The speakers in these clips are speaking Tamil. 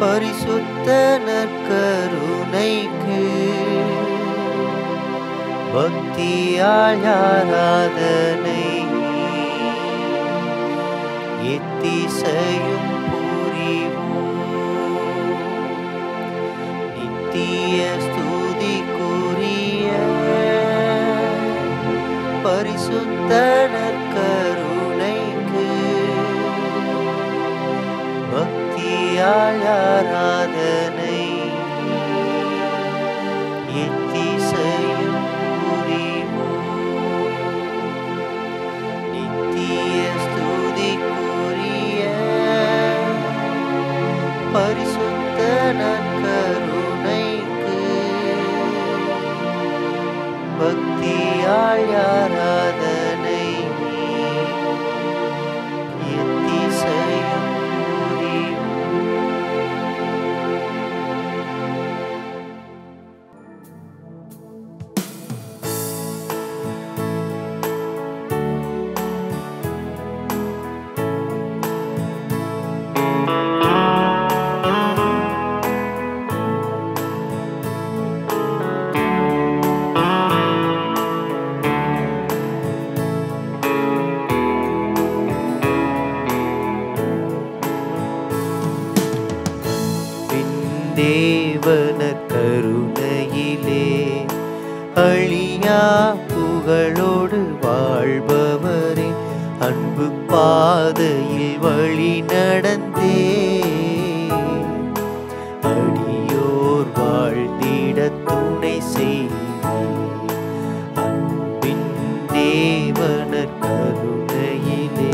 பரிசுத்த நற்கருணைக்கு பக்தியால் ஆராதனை எத்திசையும் புரிவோம் நித்திய ஸ்துதிக்குரிய பரிசுத்த நற்கருணைக்கு பக்தியால் ஆராதனை எத்திசையும் புரிவோம் நித்திய ஸ்துதிக்குரிய பரிசுத்த நற்கருணைக்கு பக்தியால் ஆராதனை எத்திசையும் புரிவோம் தேவன கருணையிலே அழியா புகழோடு வாழ்பவரே அன்பு பாதையில் வழி நடந்தே அடியோர் வாழ்ந்திட துணை செய்வீர் அன்பின் தேவன கருணையிலே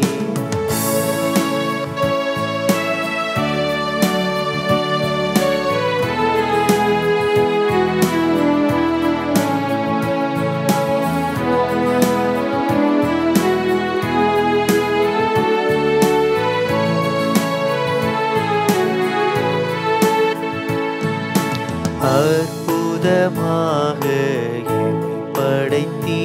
அற்புதமாக எம்மை படைத்தீ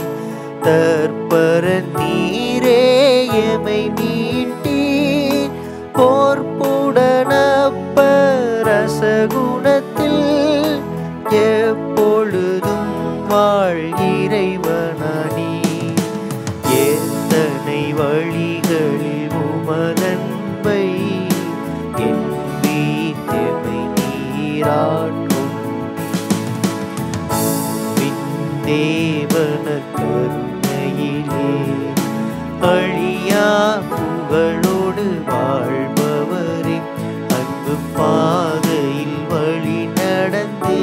தற்பர நீரே எமை மீட்டீர் போர்ப்புடனப்ப ரசகுணத்தில் எப்பொழுதும் வாழ்கிறைவனி எத்தனை வழிகளில் உமதன்பை என் வீட்டமை நீராட்டும் தேவன கருணையிலே அழியா புகழோடு வாழ்பவரே அன்பு பாதையில் வழி நடந்தே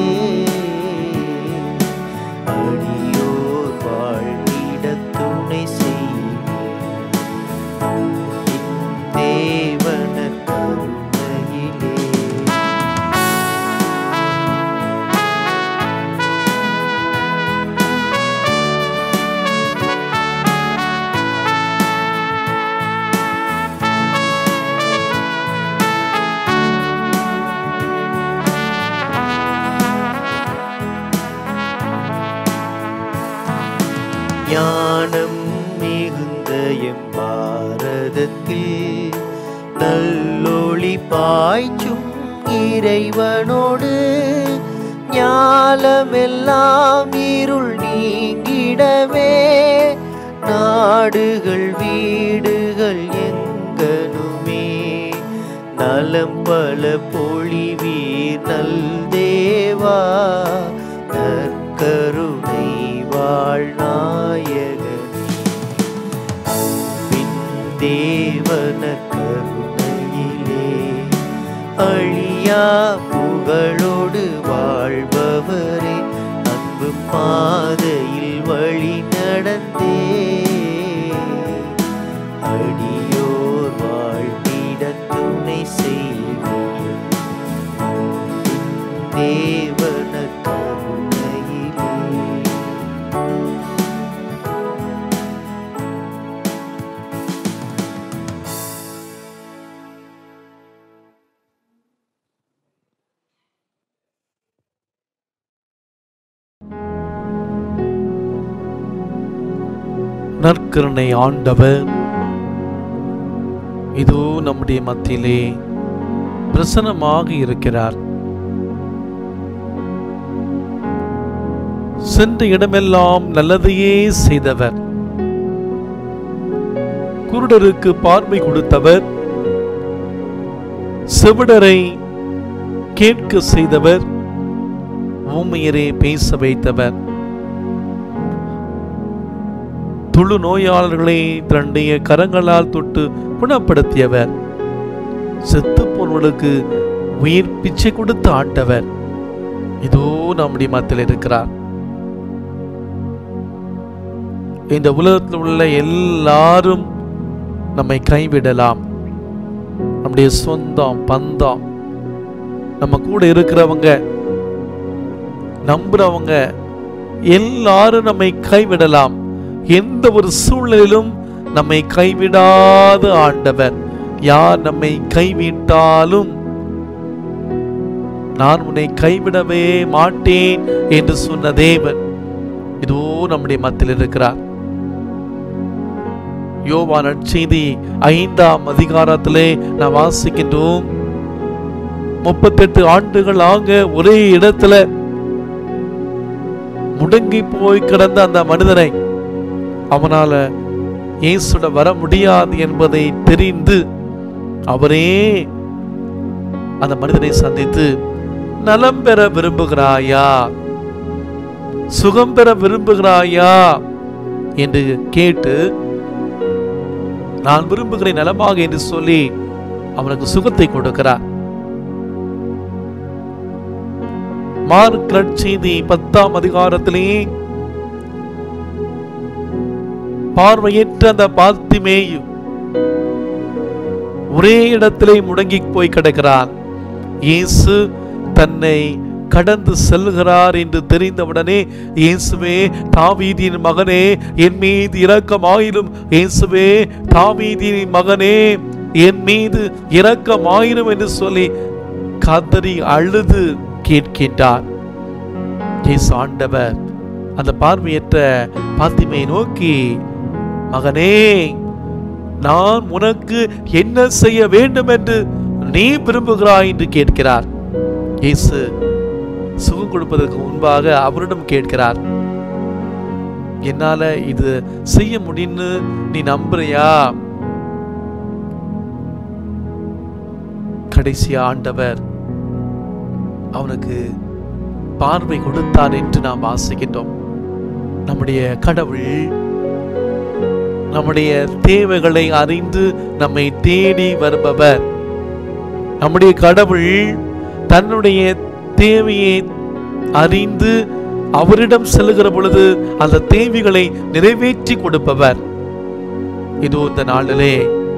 அடியோர் வாழ்ந்திட துணை செய்வீர் தேவன கருணையிலே ஞானம் மிகுந்த எம் பாரதத்தில் நல்லொளி பாய்ச்சும் இறைவனோடு ஞாலமெல்லாம் இருள் நீங்கிடவே நாடுகள் வீடுகள் எங்கனுமே நலம் பல பொழிவீர் நல் தேவா நற்கருணை வாழ்நாயகனே பின் தேவன கருணையிலே அழியா புகழோடு வாழ்பவரே அன்பு பாதையில் வழி நடந்தே அடியோர் வாழ்ந்திட துணை செய்வீர் தேவன கருணையிலே நற்கருணை ஆண்டவர் இதோ நம்முடைய மத்தியிலே பிரசன்னமாக இருக்கிறார் சென்ற இடமெல்லாம் நல்லதையே செய்தவர் குருடருக்கு பார்வை கொடுத்தவர் செவிடரை கேட்க செய்தவர் ஊமையரே பேச வைத்தவர் துளு நோயாளர்களை தன்னுடைய கரங்களால் தொட்டு குணப்படுத்தியவர் செத்து போனவர்களுக்கு உயிர் பிச்சை கொடுத்து ஆண்டவர் இதோ நம்முடைய மத்தியில் இருக்கிறார் இந்த உலகத்தில் உள்ள எல்லாரும் நம்மை கைவிடலாம் நம்முடைய சொந்தம் பந்தம் நம்ம கூட இருக்கிறவங்க நம்புறவங்க எல்லாரும் நம்மை கைவிடலாம் எந்த ஒரு சூழ்நிலையிலும் நம்மை கைவிடாத ஆண்டவர் யார் நம்மை கைவிட்டாலும் நான் உன்னை கைவிடவே மாட்டேன் என்று சொன்ன தேவன் இதோ நம்முடைய மத்தியில் இருக்கிறார் யோவா நற்செய்தி ஐந்தாம் அதிகாரத்திலே நாம் வாசிக்கின்றோம் முப்பத்தெட்டு ஆண்டுகள் ஆக ஒரே இடத்துல முடங்கி போய் கிடந்த அந்த மனிதனை அவனால இயேசுட வர முடியாது என்பதை தெரிந்து அவரே அந்த மனிதனை சந்தித்து நலம் பெற விரும்புகிறாயா சுகம் பெற விரும்புகிறாயா என்று கேட்டு நான் விரும்புகிறேன் நலமாக என்று சொல்லி அவனுக்கு சுகத்தை கொடுக்கிறார் மார்க் நற்செய்தி பத்தாம் அதிகாரத்திலே பார்வையற்ற அந்த பார்த்திமேயு ஒரே இடத்திலே முடங்கி போய் கிடக்கிறான் இயேசு தன்னை கடந்து செல்கிறார் என்று தெரிந்தவுடனே இயேசுவே தாவீதின் மகனே என் மீது இரக்கமாயிரும் இயேசுவே தாவீதின் மகனே என் மீது இரக்கமாயிரும் என்று சொல்லி கதறி அழுது கேட்கின்றார் இயேசு ஆண்டவர் அந்த பார்வையற்ற பாத்திமையை நோக்கி மகனே நான் உனக்கு என்ன செய்ய வேண்டும் என்று நீ விரும்புகிறாய் என்று கேட்கிறார் இயேசு சுகம் கொடுப்பதற்கு முன்பாக அவரிடம் கேட்கிறார் என்னால இது செய்ய முடியும்னு நீ நம்புறியா கடைசி ஆண்டவர் அவனுக்கு பார்வை கொடுத்தார் என்று நாம் வாசிக்கின்றோம் நம்முடைய கடவுள் நம்முடைய தேவைகளை அறிந்து நம்மை தேடி வருபவர் நம்முடைய கடவுள் தன்னுடைய தேவையை அறிந்து அவரிடம் செல்லுகிற பொழுது அந்த தேவைகளை நிறைவேற்றி கொடுப்பவர் இதோ இந்த நாளிலே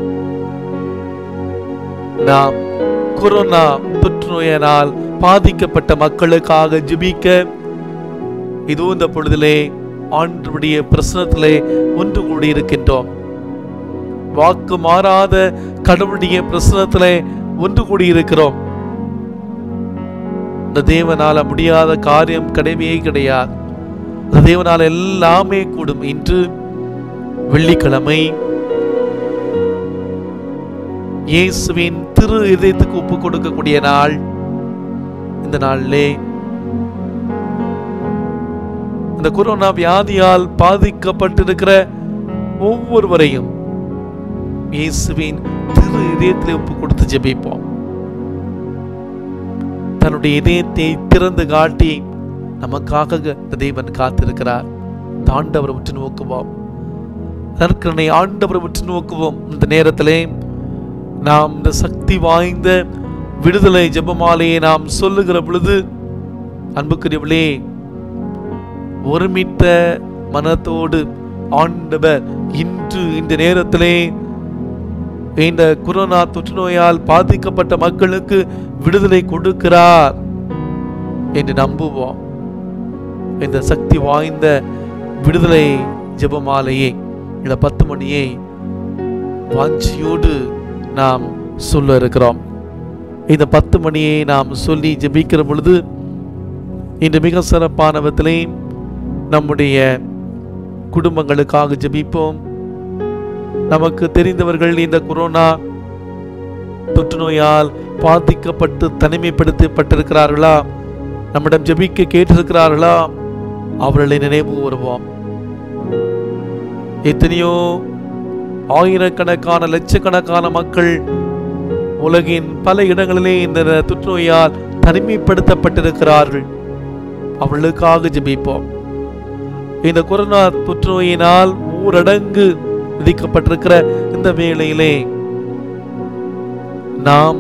நாம் கொரோனா தொற்றுநோயினால் பாதிக்கப்பட்ட மக்களுக்காக ஜெபிக்க இதோ இந்த பொழுதிலே ஆண்டவருடைய பிரசனத்திலே ஒன்று கூடி இருக்கின்றோம் வாக்கு மாறாத கடவுளுடைய பிரசனத்திலே ஒன்று கூடி இருக்கிறோம் இந்த தேவனால முடியாத காரியம் கிடையவே கிடையாது இந்த தேவனால எல்லாமே கூடும் இன்று வெள்ளிக்கிழமை இயேசுவின் திரு இதயத்துக்கு ஒப்பு கொடுக்கக்கூடிய நாள் இந்த நாளிலே இந்த கொரோனா வியாதியால் பாதிக்கப்பட்டிருக்கிற ஒவ்வொருவரையும் இயேசுவின் திரு இதயத்திலே ஒப்பு கொடுத்து ஜெபிப்போம் தன்னுடைய இதயத்தை திறந்து காட்டி நமக்காக இந்த தேவன் காத்திருக்கிறார் தாண்டவரை உற்று நோக்குவோம் நற்கரனை ஆண்டவரை உற்று நோக்குவோம் இந்த நேரத்திலே நாம் இந்த சக்தி வாய்ந்த விடுதலை ஜெபமாலையை நாம் சொல்லுகிற பொழுது அன்புக்குரியவளே ஒருமித்த மனத்தோடு ஆண்டவர் இன்று இந்த நேரத்திலே இந்த கொரோனா தொற்று நோயால் பாதிக்கப்பட்ட மக்களுக்கு விடுதலை கொடுக்கிறார் என்று நம்புவோம் இந்த சக்தி வாய்ந்த விடுதலை ஜெபமாலையை இந்த பத்து மணியை வாஞ்சியோடு நாம் சொல்ல இருக்கிறோம் இந்த பத்து மணியை நாம் சொல்லி ஜெபிக்கிற பொழுது இன்று மிக சிறப்பான விதத்திலே நம்முடைய குடும்பங்களுக்காக ஜெபிப்போம் நமக்கு தெரிந்தவர்கள் இந்த கொரோனா தொற்று நோயால் பாதிக்கப்பட்டு தனிமைப்படுத்தப்பட்டிருக்கிறார்களா நம்மிடம் ஜெபிக்க கேட்டிருக்கிறார்களா அவர்களை நினைவு கூறுவோம் எத்தனையோ ஆயிரக்கணக்கான லட்சக்கணக்கான மக்கள் உலகின் பல இடங்களிலே இந்த தொற்று நோயால் தனிமைப்படுத்தப்பட்டிருக்கிறார்கள் அவர்களுக்காக ஜெபிப்போம் இந்த கொரோனா தொற்று நோயினால் ஊரடங்கு விதிக்கப்பட்டிருக்கிற இந்த வேளையிலே நாம்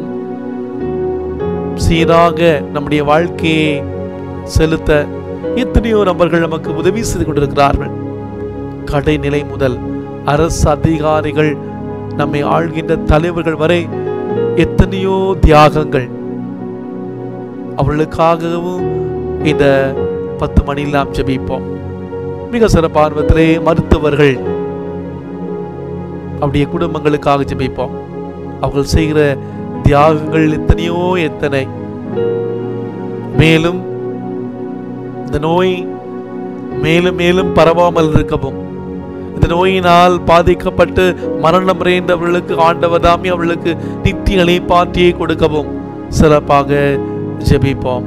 சீராக நம்முடைய வாழ்க்கையை செலுத்த எத்தனையோ நபர்கள் நமக்கு உதவி செய்து கொண்டிருக்கிறார்கள் கடைநிலை முதல் அரசு அதிகாரிகள் நம்மை ஆள்கின்ற தலைவர்கள் வரை எத்தனையோ தியாகங்கள் அவர்களுக்காகவும் இந்த பத்து மணியில் நாம் ஜெபிப்போம் மிக சிறப்பார்வத்திலே மருத்துவர்கள் அவருடைய குடும்பங்களுக்காக ஜெபிப்போம் அவர்கள் செய்கிற தியாகங்கள் எத்தனையோ எத்தனை மேலும் இந்த நோய் மேலும் மேலும் பரவாமல் இருக்கவும் இந்த நோயினால் பாதிக்கப்பட்டு மரணம் அடைந்தவர்களுக்கு ஆண்டவர் தாமே அவர்களுக்கு நித்திய இளைப்பாற்றியை கொடுக்கவும் சிறப்பாக ஜெபிப்போம்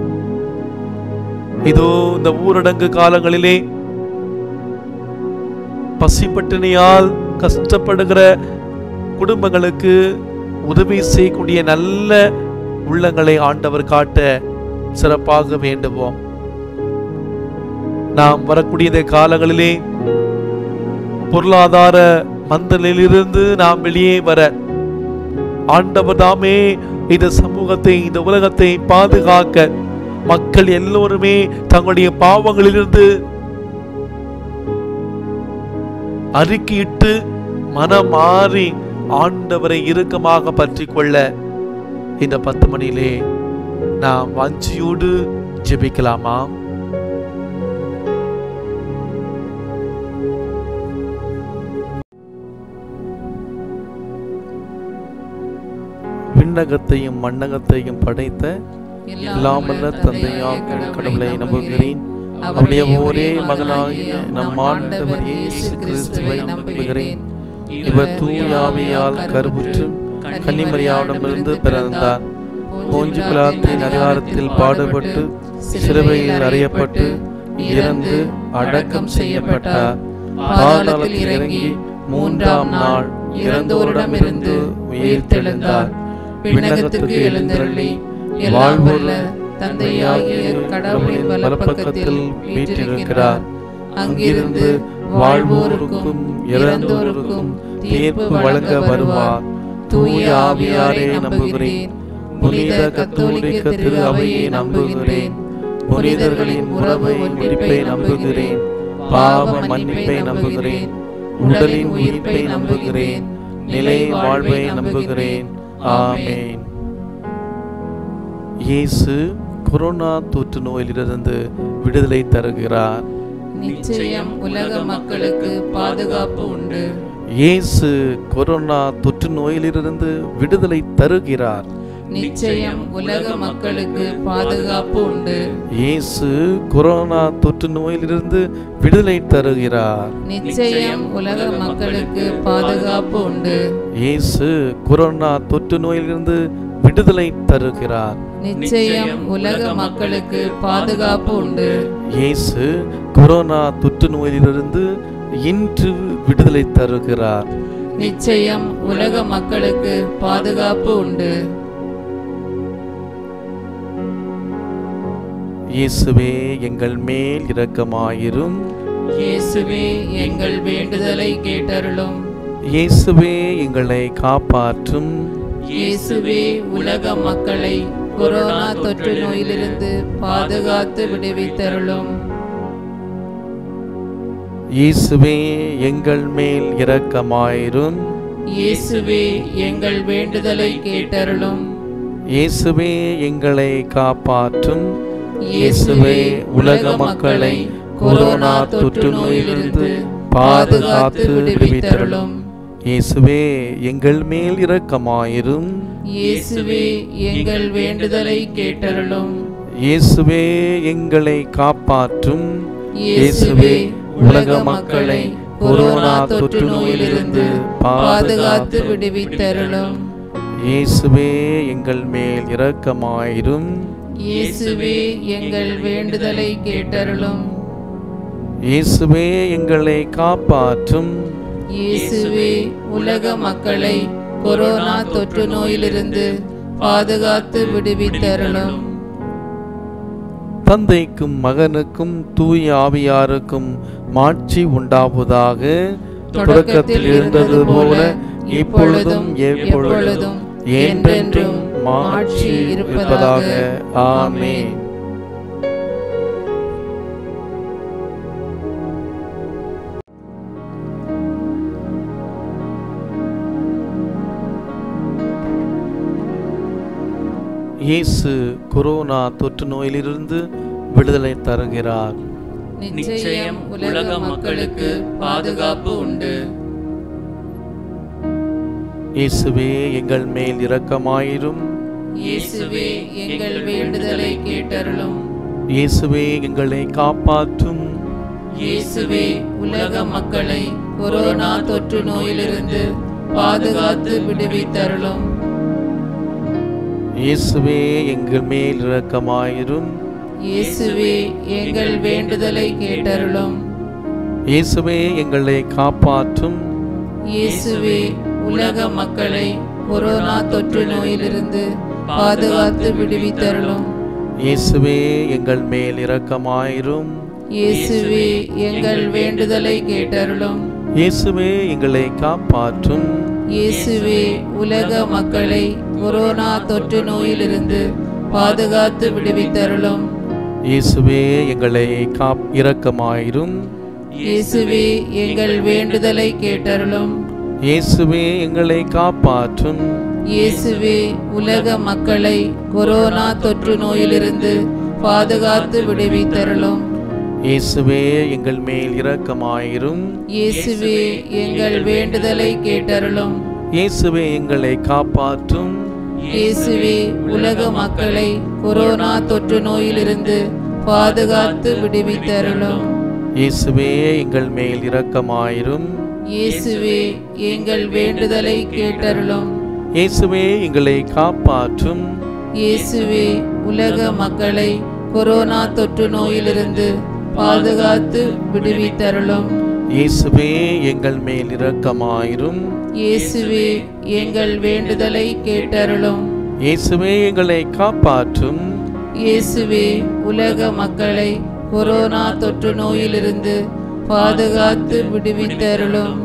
இதோ இந்த ஊரடங்கு காலங்களிலே பசிப்பட்டினியால் கஷ்டப்படுகிற குடும்பங்களுக்கு உதவி செய்யக்கூடிய நல்ல உள்ளங்களை ஆண்டவர் காட்ட சிறப்பாக வேண்டுவோம் நாம் வரக்கூடிய இந்த காலங்களிலே பொருளாதார மந்தலிலிருந்து நாம் வெளியே வர ஆண்டவர் தாமே இந்த சமூகத்தை இந்த உலகத்தை பாதுகாக்க மக்கள் எல்லோருமே தங்களுடைய பாவங்களிலிருந்து அறிக்கையிட்டு மனம் மாறி ஆண்டவரை இறுக்கமாக பற்றி கொள்ள இந்த பத்து மணியிலே நாம் வஞ்சியோடு ஜெபிக்கலாமா விண்ணகத்தையும் மண்ணகத்தையும் படைத்த இல்லாமல்ல தந்தையாக கடவுளை நம்புகிறேன் அவருடைய ஒரே மகனாகிய நம் ஆண்டவர் இயேசு கிறிஸ்துவை நம்புகிறேன் இவர் தூயாவியால் கருவுற்று கன்னிமரியாவிடமிருந்து பிறந்தார் போஞ்சு பிலாத்தின் அதிகாரத்தில் பாடுபட்டு சிலுவையில் அறியப்பட்டு இறந்து அடக்கம் செய்யப்பட்டார் பாதாளத்தில் இறங்கி மூன்றாம் நாள் இறந்தோரிடமிருந்து உயிர்த்தெழுந்தார் விண்ணகத்துக்கு எழுந்தருளி வாழ்வுள்ள தந்தையாகிய கடவுளின் வலப்பக்கத்தில் வீற்றிருக்கிறார் அங்கிருந்து வாழ்வோருக்கும் இறந்தோருக்கும் தீர்ப்பு வழங்க வருவார் தூய ஆவியாரை நம்புகிறேன் புனித கத்தோலிக்க திரு அவையை நம்புகிறேன் புனிதர்களின் உறவை முடிப்பை நம்புகிறேன் பாவ மன்னிப்பை நம்புகிறேன் உடலின் உயிர்ப்பை நம்புகிறேன் நிலை வாழ்வை நம்புகிறேன் ஆமேன் இயேசு கொரோனா தொற்று நோயிலிருந்து விடுதலை தருகிறார் நிச்சயம் உலக மக்களுக்கு பாதுகாப்பு உண்டு இயேசு கொரோனா தொற்று நோயிலிருந்து விடுதலை தருகிறார் நிச்சயம் உலக மக்களுக்கு பாதுகாப்பு உண்டு இயேசு கொரோனா தொற்று நோயிலிருந்து விடுதலை தருகிறார் நிச்சயம் உலக மக்களுக்கு பாதுகாப்பு உண்டு இயேசு கொரோனா தொற்று நோயிலிருந்து விடுதலை தருகிறார் நிச்சயம் உலக மக்களுக்கு பாதுகாப்பு உண்டு இயேசு கொரோனா தொற்று நோயிலிருந்து இன்று விடுதலை தருகிறார் நிச்சயம் உலக மக்களுக்கு பாதுகாப்பு உண்டு இயேசுவே எங்கள் மேல் இரக்கமாயிரும் இயேசுவே எங்கள் வேண்டுதலை கேட்டருளும் இயேசுவே எங்களை காப்பாற்றும் இயேசுவே உலக மக்களை கொரோனா தொற்று நோயிலிருந்து பாதுகாத்து விடுவித்தருளும் இயேசுவே எங்கள் மேல் இரக்கமாயிரும் இயேசுவே எங்கள் வேண்டுதலை கேட்டருளும் இயேசுவே எங்களை காப்பாற்றும் இயேசுவே உலக மக்களை கொரோனா தொற்று நோயிலிருந்து பாதுகாத்து விடுவித்தருளும் இயேசுவே எங்கள் மேல் இரக்கமாயிரும் இயேசுவே எங்கள் வேண்டுதலை கேட்டருளும் இயேசுவே எங்களை காப்பாற்றும் இயேசுவே உலக மக்களை கொரோனா தொற்று நோயிலிருந்து பாதுகாத்து விடுவித்தருளும் இயேசுவே எங்கள் மேல் இரக்கமாயிரும் இயேசுவே எங்கள் வேண்டுதலை கேட்டருளும் இயேசுவே எங்களை காப்பாற்றும் இயேசுவே உலக மக்களை கொரோனா தொற்று நோயிலிருந்து பாதுகாத்து விடுவித்தருளும் தந்தைக்கும் மகனுக்கும் தூய ஆவியாருக்கும் மாட்சி உண்டாவதாக தொடக்கத்தில் இருந்தது போல இப்பொழுதும் எப்பொழுதும் என்றென்றும் மாட்சி இருப்பதாக ஆமென் இயேசு கொரோனா தொற்று நோயிலிருந்து விடுதலை தருகிறார் நிச்சயம் உலக மக்களுக்கு பாதுகாப்பு உண்டு இயேசுவே எங்கள் மேல் இரக்கமாயிரும் இயேசுவே எங்கள் வேண்டுதலை கேட்டருளும் இயேசுவே எங்களை காப்பாற்றும் இயேசுவே உலக மக்களை கொரோனா தொற்று நோயிலிருந்து பாதுகாத்து விடுவித்தருளும் இயேசுவே எங்கள் மேல் இரக்கமாயிரும் இயேசுவே எங்கள் வேண்டுதலை கேட்டருளும் இயேசுவே எங்களை காப்பாற்றும் இயேசுவே உலக மக்களை கொரோனா தொற்று நோயிலிருந்து பாதுகாத்து விடுவித்தருளும் இயேசுவே எங்கள் மேல் இரக்கமாயிரும் இயேசுவே எங்கள் வேண்டுதலை கேட்டருளும் இயேசுவே எங்களை காப்பாற்றும் இயேசுவே உலக மக்களை கொரோனா தொற்று நோயிலிருந்து பாதுகாத்து விடுவித்தருளும் இயேசுவே எங்களை காப் இரக்கமாயிரும் இயேசுவே எங்கள் வேண்டுதலை கேட்டருளும் இயேசுவே எங்களை காப்பாற்றும் இயேசுவே உலக மக்களை கொரோனா தொற்று நோயிலிருந்து பாதுகாத்து விடுவித்தருளும் இயேசுவே எங்கள் மேல் இரக்கமாயிரும் இயேசுவே எங்கள் வேண்டுதலை கேட்டருளும் இயேசுவே எங்களை காப்பாற்றும் இயேசுவே உலக மக்களை கொரோனா தொற்று நோயிலிருந்து பாதுகாத்து விடுவித்தருளும் இயேசுவே எங்கள் மேல் இரக்கமாயிரும் இயேசுவே எங்கள் வேண்டுதலை கேட்டருளும் இயேசுவே எங்களை காப்பாற்றும் இயேசுவே உலக மக்களை கொரோனா தொற்று நோயிலிருந்து பாதுகாத்து விடுவித்தருளும் இயேசுவே எங்கள் மேல் இரக்கமாயிரும் இயேசுவே எங்கள் வேண்டுதலை கேட்டருளும் இயேசுவே எங்களை காப்பாற்றும் இயேசுவே உலக மக்களை கொரோனா தொற்று நோயிலிருந்து பாதுகாத்து விடுவித்தருளும்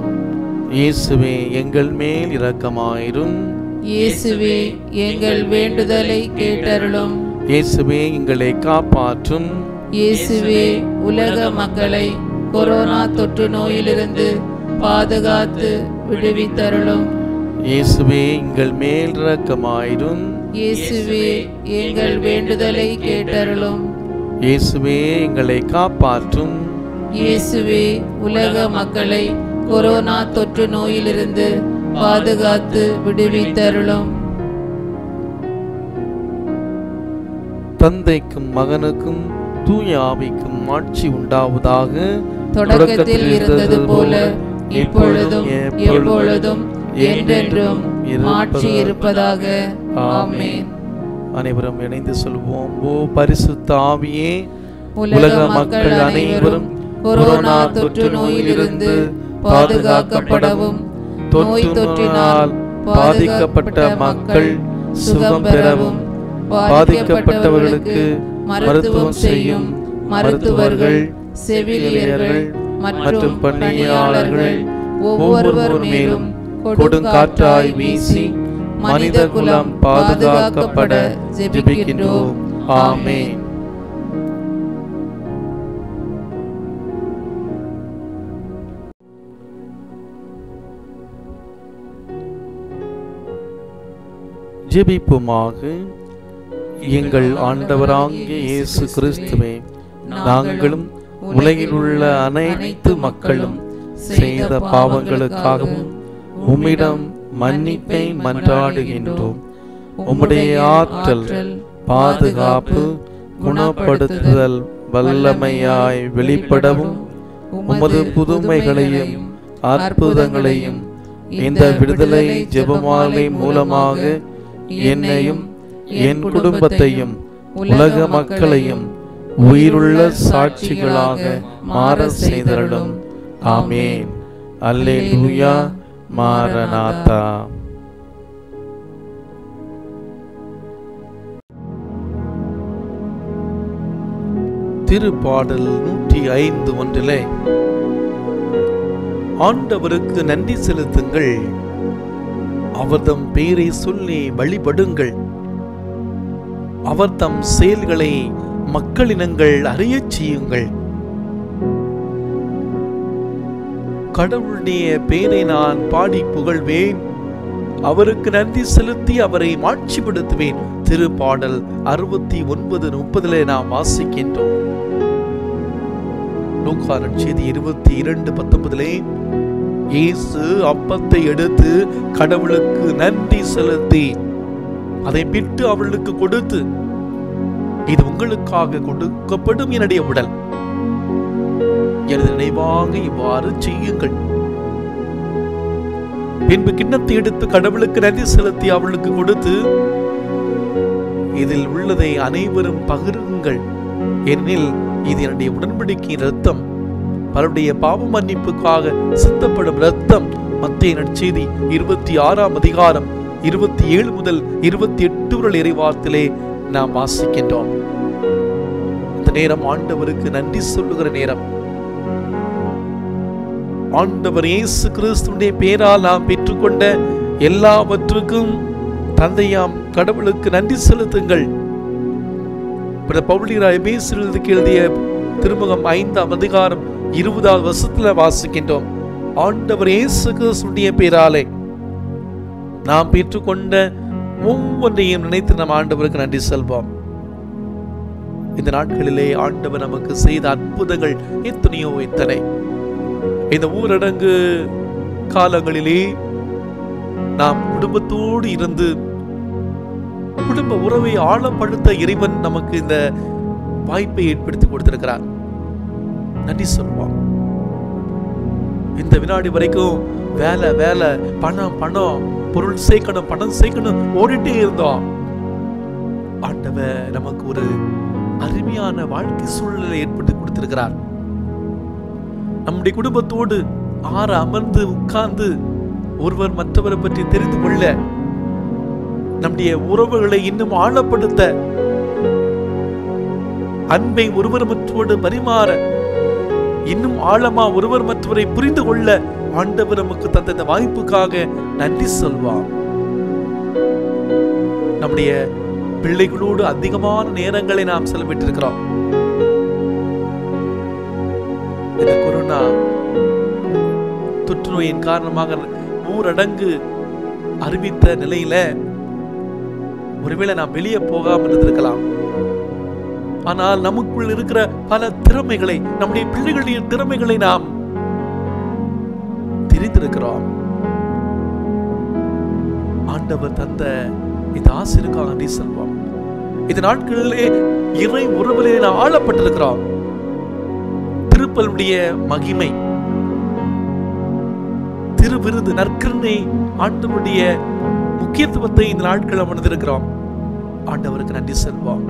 இயேசுவே எங்கள் மேல் இரக்கமாயிரும் இயேசுவே எங்கள் வேண்டுதலை கேட்டருளும் இயேசுவே எங்களை காப்பாற்றும் இயேசுவே உலக மக்களை கொரோனா தொற்று நோயிலிருந்து பாதுகாத்து விடுவித்தருளும் இயேசுவே எங்கள் மேல் இரக்கமாயிரும் இயேசுவே எங்கள் வேண்டுதலை கேட்டருளும் இயேசுவே எங்களை காப்பாற்றும் இயேசுவே உலக மக்களை கொரோனா தொற்று நோயிலிருந்து பாதுகாத்து விடுவித்தருளும் தந்தைக்கும் மகனுக்கும் தூய ஆவிக்கும் ஆட்சி உண்டாவதாக தொடக்கத்தில் இருந்தது போல இப்பொழுதும் எப்பொழுதும் என்றென்றும் மாட்சி இருப்பதாக ஆமென் அனைவரும் இணைந்து சொல்வோம் ஓ பரிசுத்த ஆவியே உலக மக்கள் அனைவரும் கொரோனா தொற்று நோயிலிருந்து பாதுகாக்கப்படவும் நோய் தொற்றினால் பாதிக்கப்பட்ட மக்கள் சுகம் பெறவும் பாதிக்கப்பட்டவர்களுக்கு மருத்துவம் செய்யும் மருத்துவர்கள் செவிலியர்கள் மற்றும் பணியாளர்கள் ஒவ்வொருவர் மேலும் கொடுங்காற்றாய் வீசி மனித குலம் பாதுகாக்கப்பட ஜெபிக்கின்றோம் ஆமென் ஜெபிப்புமாக எங்கள் ஆண்டவராகிய இயேசு கிறிஸ்துவே நாங்களும் உலகில் உள்ள அனைத்து மக்களும் செய்த பாவங்களுக்காகவும் உம்மிடம் மன்னிப்பை மன்றாடுகின்றோம் உம்முடைய ஆற்றல் பாதுகாப்பு குணப்படுத்துதல் வல்லமையாய் வெளிப்படவும் உமது புதுமைகளையும் அற்புதங்களையும் இந்த விடுதலை ஜெபமாலை மூலமாக என்னையும் என் குடும்பத்தையும் உலக மக்களையும் உயிருள்ள சாட்சிகளாக மாற செய்தருளும் ஆமேன் அல்லேலூயா மாரநாதா திருப்பாடல் நூற்றி ஐந்து ஒன்றிலே ஆண்டவருக்கு நன்றி செலுத்துங்கள் அவர்தம் பெயரை சொல்லி வழிபடுங்கள் அவர் தம் செயல்களை மக்களினங்கள் அறியச் செய்யுங்கள் கடவுளுடைய பெயரை நான் பாடி புகழ்வேன் அவருக்கு நன்றி செலுத்தி அவரை மாட்சிப்படுத்துவேன் திருப்பாடல் அறுபத்தி ஒன்பது முப்பதிலே நாம் வாசிக்கின்றோம் லூக்காரன் செய்தி இருபத்தி இரண்டு பத்தொன்பதிலே இயேசு அப்பத்தை எடுத்து கடவுளுக்கு நன்றி செலுத்தி அதை பிட்டு அவளுக்கு கொடுத்து இது உங்களுக்காக கொடுக்கப்படும் என்னுடைய உடல் எனது நினைவாக இவ்வாறு செய்யுங்கள் பின்பு கிண்ணத்தை எடுத்து கடவுளுக்கு நன்றி செலுத்தி அவளுக்கு கொடுத்து இதில் உள்ளதை அனைவரும் பகிருங்கள் ஏனெனில் இது என்னுடைய உடன்படிக்கை ரத்தம் பலருடைய பாவ மன்னிப்புக்காக சிந்தப்படும் ரத்தம் மத்திய நற்செய்தி இருபத்தி ஆறாம் அதிகாரம் இருபத்தி ஏழு முதல் இருபத்தி எட்டு வரை இறைவார்த்திலே நாம் வாசிக்கின்றோம் இந்த நேரம் ஆண்டவருக்கு நன்றி சொல்லுகிற நேரம் ஆண்டவர் இயேசு கிறிஸ்துடைய பேரால் நாம் பெற்றுக்கொண்ட எல்லாவற்றுக்கும் தந்தையாம் கடவுளுக்கு நன்றி செலுத்துங்கள் பிற பவுலிராய் எபேசியர்களுக்கு எழுதிய திருமுகம் ஐந்தாம் அதிகாரம் இருபதாவது வருஷத்துல வாசிக்கின்றோம் ஆண்டவர் இயேசு கிறிஸ்துடைய பேராலே நாம் பெற்றுக்கொண்ட ஒவ்வொன்றையும் நினைத்து நம் ஆண்டவருக்கு நன்றி செல்வோம் இந்த நாட்களிலே ஆண்டவர் நமக்கு செய்த அற்புதங்கள் எத்தனையோ எத்தனை இந்த ஊரடங்கு காலங்களிலே நாம் குடும்பத்தோடு இருந்து குடும்ப உறவை ஆழப்படுத்த இறைவன் நமக்கு இந்த வாய்ப்பை ஏற்படுத்தி கொடுத்திருக்கிறார் நன்றி சொல்லுவோம் இந்த வினாடி வரைக்கும் வேலை வேலை பணம் பணம் பொருள் சேர்க்கணும் பணம் சேர்க்கணும் ஓடிட்டே இருந்தோம் ஆண்டவர் நமக்கு ஒரு அருமையான வாழ்க்கை சூழ்நிலை ஏற்படுத்தி கொடுத்திருக்கிறார் நம்முடைய குடும்பத்தோடு ஆற அமர்ந்து உட்கார்ந்து ஒருவர் மற்றவரை பற்றி தெரிந்து கொள்ள நம்முடைய உறவுகளை இன்னும் ஆழப்படுத்த அன்பை ஒருவர் மற்றோடு பரிமாற இன்னும் ஆழமா ஒருவர் மற்றவரை புரிந்து கொள்ள ஆண்டவர் நமக்கு தந்த இந்த வாய்ப்புக்காக நன்றி சொல்வார் நம்முடைய பிள்ளைகளோடு அதிகமான நேரங்களை நாம் செலவிட்டிருக்கிறோம் இந்த கொரோனா தொற்று நோயின் காரணமாக ஊரடங்கு அறிவித்த நிலையில ஒருவேளை நாம் வெளியே போகாமல் இருந்திருக்கலாம் ஆனால் நமக்குள் இருக்கிற பல திறமைகளை நம்முடைய பிள்ளைகளுடைய திறமைகளை நாம் தெரிந்திருக்கிறோம் ஆண்டவர் தந்த இந்த ஆசிரியருக்காக நன்றி செல்வோம் இந்த நாட்களிலே இறை உறவிலே நாம் ஆளப்பட்டிருக்கிறோம் திருப்பலுடைய மகிமை திருவிருது நற்கருணை ஆண்டவருடைய முக்கியத்துவத்தை இந்த நாட்கள் உணர்ந்திருக்கிறோம் ஆண்டவருக்கு நன்றி செல்வோம்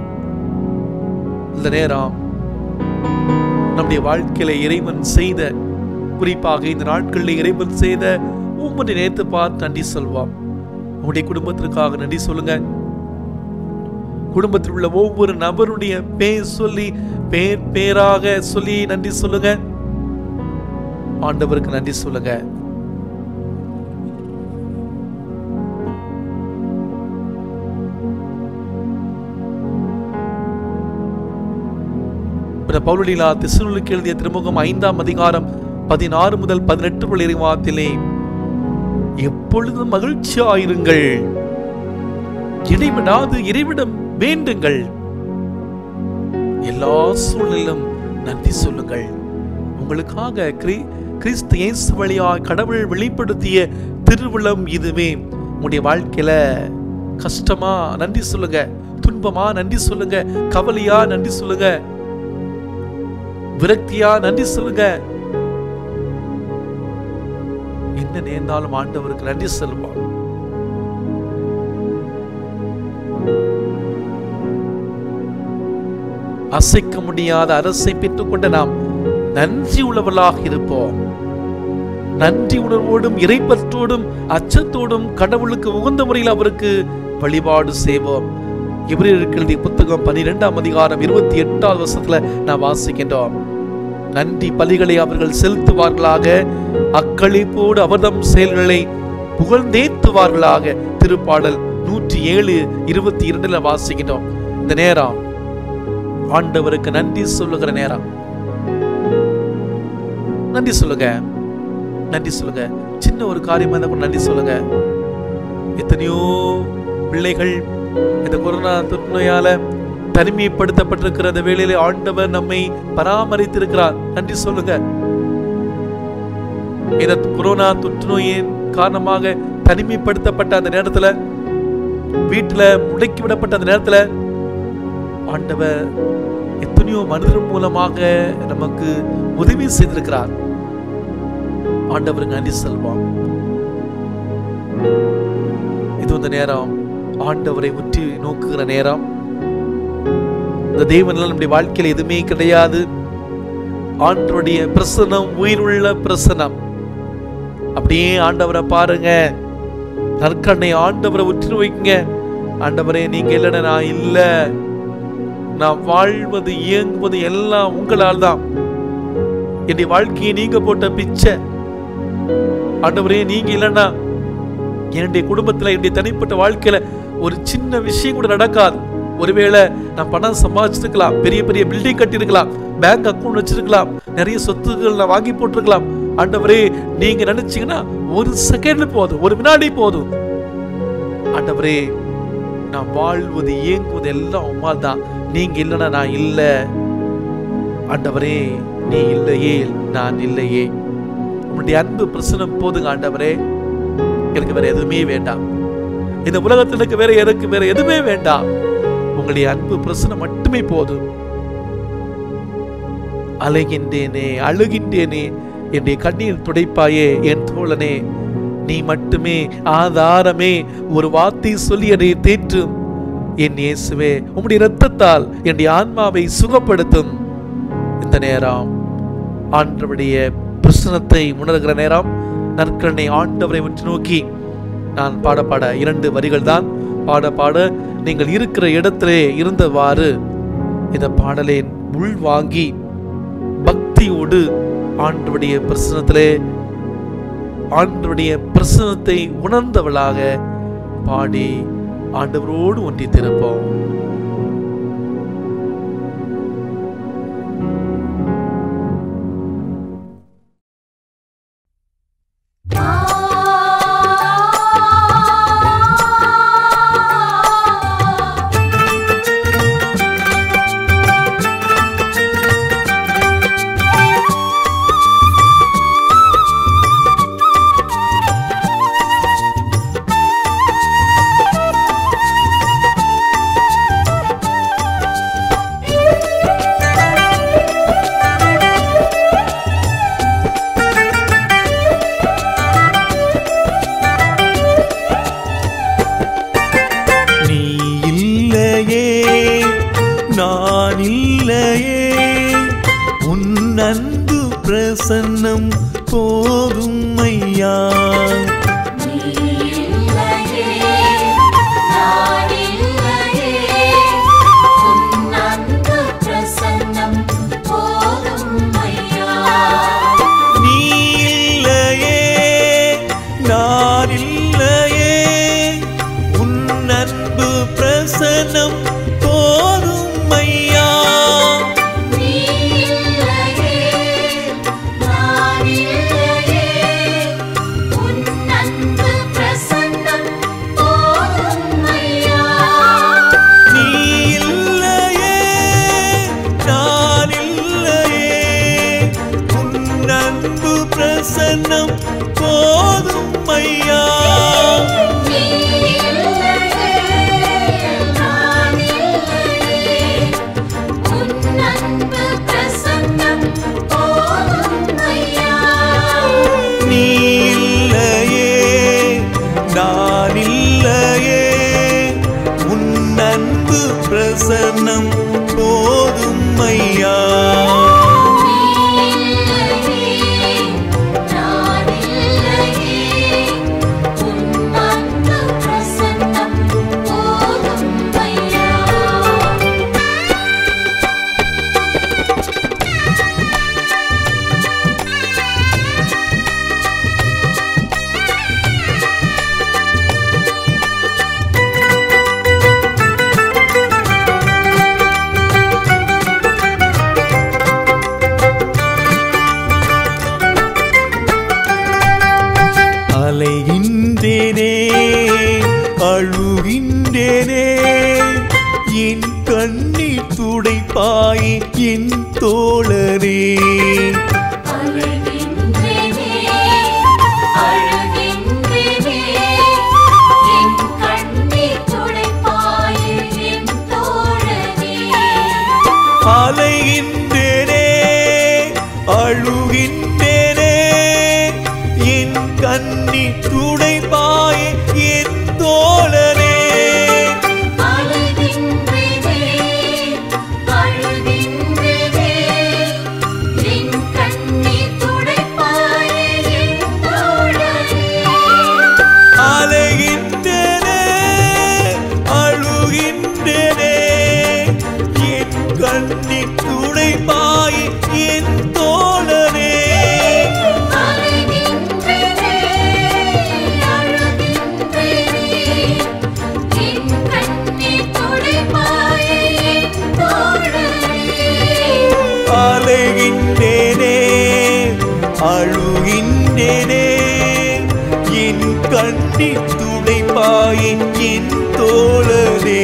இந்த நேரம் நம்முடைய வாழ்க்கையில இறைவன் செய்த குறிப்பாக இந்த நாட்களில் இறைவன் செய்த ஒவ்வொரு நேரத்தை பார்த்து நன்றி சொல்வோம் உங்களுடைய குடும்பத்திற்காக நன்றி சொல்லுங்க குடும்பத்தில் உள்ள ஒவ்வொரு நபருடைய பேர் சொல்லி பேர் பேராக சொல்லி நன்றி சொல்லுங்க ஆண்டவருக்கு நன்றி சொல்லுங்க பிற பவுலிலா திசுலுக்கு எழுதிய திருமுகம் ஐந்தாம் அதிகாரம் பதினாறு முதல் பதினெட்டு வரை இறைவாத்திலே எப்பொழுதும் மகிழ்ச்சியாயிருங்கள் இடைவிடாது இறைவிடம் வேண்டுங்கள் எல்லா சூழலிலும் நன்றி சொல்லுங்கள் உங்களுக்காக கிரி- கிறிஸ்து இயேசு வழியாய் கடவுள் வெளிப்படுத்திய திருவிழம் இதுவே உங்களுடைய வாழ்க்கையில கஷ்டமா நன்றி சொல்லுங்க துன்பமா நன்றி சொல்லுங்க கவலையா நன்றி சொல்லுங்க விரக்தியா நன்றி சொல்லுங்க என்ன நேர்ந்தாலும் ஆண்டவருக்கு நன்றி செல்வான் அசைக்க முடியாத அரசை பெற்றுக்கொண்ட நாம் நன்றி உள்ளவர்களாக இருப்போம் நன்றி உணர்வோடும் இறைப்பற்றோடும் அச்சத்தோடும் கடவுளுக்கு உகந்த முறையில் அவருக்கு வழிபாடு செய்வோம் இவருக்கு எழுதிய புத்தகம் பனிரெண்டாம் அதிகாரம் இருபத்தி எட்டாவது வருஷத்துல நான் வாசிக்கின்றோம் நன்றி பலிகளை அவர்கள் செலுத்துவார்களாக அக்களிப்போடு அவர்தம் செயல்களை புகழ்ந்தேத்துவார்களாக திருப்பாடல் நூற்றி ஏழு இருபத்தி இரண்டுல வாசிக்கின்றோம் இந்த நேரம் ஆண்டவருக்கு நன்றி சொல்லுகிற நேரம் நன்றி சொல்லுங்க நன்றி சொல்லுங்க சின்ன ஒரு காரியமா இருந்தா கூட நன்றி சொல்லுங்க எத்தனையோ பிள்ளைகள் இந்த கொரோனா தொற்று நோயால தனிமைப்படுத்தப்பட்டிருக்கிற அந்த வேளையிலே ஆண்டவர் நம்மை பராமரித்திருக்கிறார் நன்றி சொல்லுங்க இந்த கொரோனா தொற்று நோயின் காரணமாக தனிமைப்படுத்தப்பட்ட அந்த நேரத்துல வீட்டுல முடக்கி விடப்பட்ட அந்த நேரத்துல ஆண்டவர் எத்தனையோ மனிதர் மூலமாக நமக்கு உதவி செய்திருக்கிறார் ஆண்டவருக்கு நன்றி செல்வோம் இது இந்த நேரம் ஆண்டவரை உற்றி நோக்குகிற நேரம் இந்த தெய்வனால் நம்முடைய வாழ்க்கையில எதுவுமே கிடையாது ஆண்டவருடைய பிரசனம் உயிருள்ள பிரசனம் அப்படியே ஆண்டவரை பாருங்க நற்கண்ணை ஆண்டவரை உற்று வைக்குங்க ஆண்டவரே நீங்க இல்லைன்னா நான் இல்ல நான் வாழ்வது இயங்குவது எல்லாம் உங்களால் தான் என்னுடைய வாழ்க்கையை நீங்க போட்ட பிச்சை ஆண்டவரே நீங்க இல்லைன்னா என்னுடைய குடும்பத்துல என்னுடைய தனிப்பட்ட வாழ்க்கையில ஒரு சின்ன விஷயம் கூட நடக்காது ஒருவேளை நான் பணம் சம்பாதிச்சிருக்கலாம் பெரிய பெரிய பில்டிங் கட்டியிருக்கலாம் பேங்க் அக்கௌண்ட் வச்சிருக்கலாம் நிறைய சொத்துக்கள் நான் வாங்கி போட்டிருக்கலாம் ஆண்டவரே நீங்க நினைச்சீங்கன்னா ஒரு செகண்ட் போதும் ஒரு வினாடி போதும் ஆண்டவரே நான் வாழ்வது இயங்குவது எல்லாம் உமால் தான் நீங்க இல்லைன்னா நான் இல்லை ஆண்டவரே நீ இல்லையே நான் இல்லையே உன்னுடைய அன்பு பிரசனம் போதுங்க ஆண்டவரே எனக்கு வேற எதுவுமே வேண்டாம் இந்த உலகத்தில் எனக்கு வேற எனக்கு வேற எதுவுமே வேண்டாம் உங்களுடைய அன்பு பிரசனம் மட்டுமே போதும் அலைகின்றேனே அழுகின்றேனே என்னுடைய கண்ணீர் துடைப்பாயே என் தோழனே நீ மட்டுமே ஆதாரமே ஒரு வார்த்தை சொல்லி என்னை தேற்றும் என் இயேசுவே உம்முடைய இரத்தத்தால் என்னுடைய ஆன்மாவை சுகப்படுத்தும் இந்த நேரம் ஆண்டவருடைய பிரசனத்தை உணர்கிற நேரம் நற்கரணை ஆண்டவரை உற்று நோக்கி நான் பாட பாட இரண்டு வரிகள் தான் பாட பாட நீங்கள் இருக்கிற இடத்திலே இருந்தவாறு இந்த பாடலை உள் வாங்கி பக்தியோடு ஆண்டவருடைய பிரசனத்திலே ஆண்டவருடைய பிரசனத்தை உணர்ந்தவளாக பாடி ஆண்டவரோடு ஒன்றி திருப்போம் நீ இல்லையே நான் இல்லையே உன் அன்பு பிரசன்னம் போதும் ஐயா நீ இல்லையே நான் இல்லையே உன் அன்பு பிரசன்னம் போதும் ஐயா நீ இல்லையே நான் இல்லையே உன் அன்பு பிரசன்னம் போதும் ஐயா நீ இல்லையே நான் பிரசன்னம் போதும் ஐயா அலைகின்றேனே அழுகின்றேனே என் கண்ணீர் துடைப்பாய் என் தோழரே அலைகின்றேனே அழுகின்றேனே என் கண்ணீர் துடைப்பாய் என் தோழரே அலைகின்றேனே அழுகின்றேனே என் கண்ணீர் துடைப்பாய் என் தோழரே அலைகின்றேனே அழுகின்றேனே என் கண்ணீர் துடைப்பாய் என் தோழரே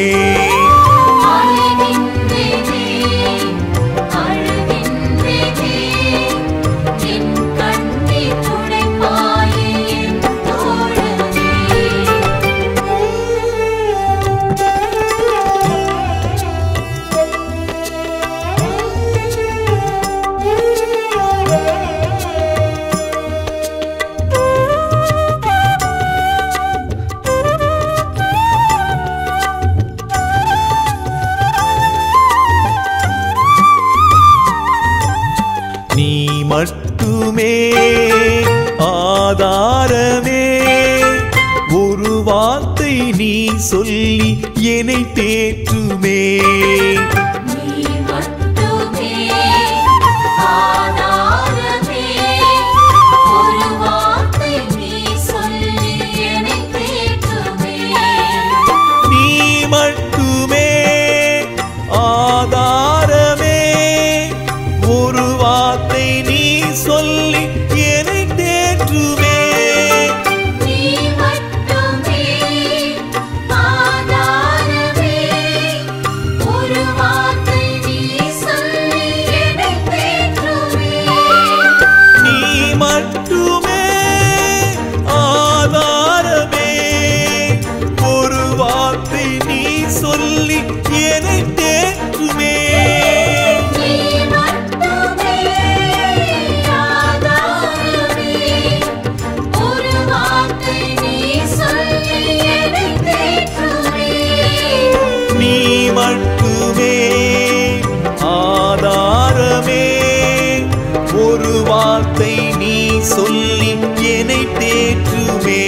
நீ மட்டுமே ஆதாரமே ஒரு வார்த்தை நீ சொல்லி என்னை தேற்றுமே நீ மட்டுமே ஆதாரமே ஒரு வார்த்தை நீ சொல்லி என்னை தேற்றுமே நீ மட்டுமே ஆதாரமே ஒரு வார்த்தை நீ சொல்லி என்னை தேற்றுமே நீ மட்டுமே ஆதாரமே ஒரு வார்த்தை நீ சொல்லி என்னை தேற்றுமே